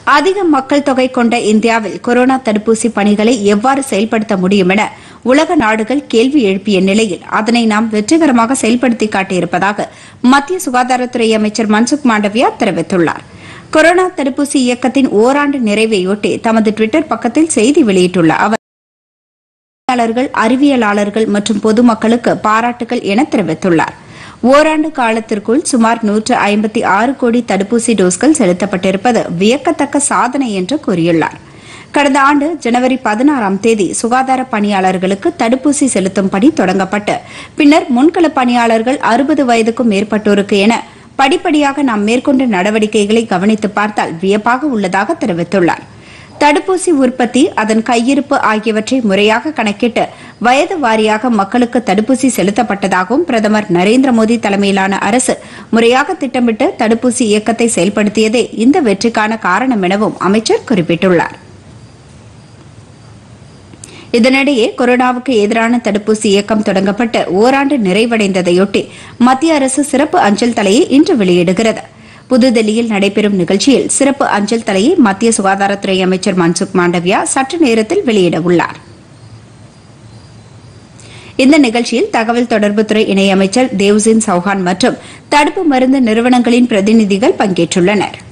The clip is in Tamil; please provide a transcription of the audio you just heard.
அதிக மக்கள் தொகை கொண்ட இந்தியாவில் கொரோனா தடுப்பூசி பணிகளை எவ்வாறு செயல்படுத்த முடியும் என உலக நாடுகள் கேள்வி எழுப்பிய நிலையில் அதனை நாம் வெற்றிகரமாக செயல்படுத்தி காட்டியிருப்பதாக மத்திய சுகாதாரத்துறை அமைச்சர் மன்சுக் மாண்டவியா தெரிவித்துள்ளார் கொரோனா தடுப்பூசி இயக்கத்தின் ஓராண்டு நிறைவையொட்டி தமது டுவிட்டர் பக்கத்தில் செய்தி வெளியிட்டுள்ள அவர் பொறியாளர்கள் அறிவியலாளர்கள் மற்றும் பொதுமக்களுக்கு பாராட்டுகள் என தெரிவித்துள்ளார் ஓராண்டு காலத்திற்குள் சுமார் நூற்று ஐம்பத்தி ஆறு கோடி தடுப்பூசி டோஸ்கள் செலுத்தப்பட்டிருப்பது வியக்கத்தக்க சாதனை என்று கூறியுள்ளார் கடந்த ஆண்டு ஜனவரி பதினாறாம் தேதி சுகாதார பணியாளர்களுக்கு தடுப்பூசி செலுத்தும் பணி தொடங்கப்பட்டு பின்னர் முன்கள பணியாளர்கள் அறுபது வயதுக்கும் மேற்பட்டோருக்கு என படிப்படியாக நாம் மேற்கொண்ட நடவடிக்கைகளை கவனித்து பார்த்தால் வியப்பாக உள்ளதாக தெரிவித்துள்ளார் தடுப்பூசி உற்பத்தி அதன் கையிருப்பு ஆகியவற்றை முறையாக கணக்கிட்டு வயது வாரியாக மக்களுக்கு தடுப்பூசி செலுத்தப்பட்டதாகவும் பிரதமர் நரேந்திர மோடி தலைமையிலான அரசு முறையாக திட்டமிட்டு தடுப்பூசி இயக்கத்தை செயல்படுத்தியதே இந்த வெற்றிக்கான காரணம் எனவும் அமைச்சர் குறிப்பிட்டுள்ளார் இதனிடையே கொரோனாவுக்கு எதிரான தடுப்பூசி இயக்கம் தொடங்கப்பட்டு ஓராண்டு நிறைவடைந்ததையொட்டி மத்திய அரசு சிறப்பு அஞ்சல் தலையை இன்று வெளியிடுகிறது புதுதில்லியில் நடைபெறும் நிகழ்ச்சியில் சிறப்பு அஞ்சல் தலையை மத்திய சுகாதாரத்துறை அமைச்சர் மன்சுக் மாண்டவியா சற்று நேரத்தில் வெளியிட உள்ளார் இந்த நிகழ்ச்சியில் தகவல் தொடர்புத்துறை இணையமைச்சர் தேவ்சின் சௌஹான் மற்றும் தடுப்பு மருந்து நிறுவனங்களின் பிரதிநிதிகள் பங்கேற்றுள்ளனா்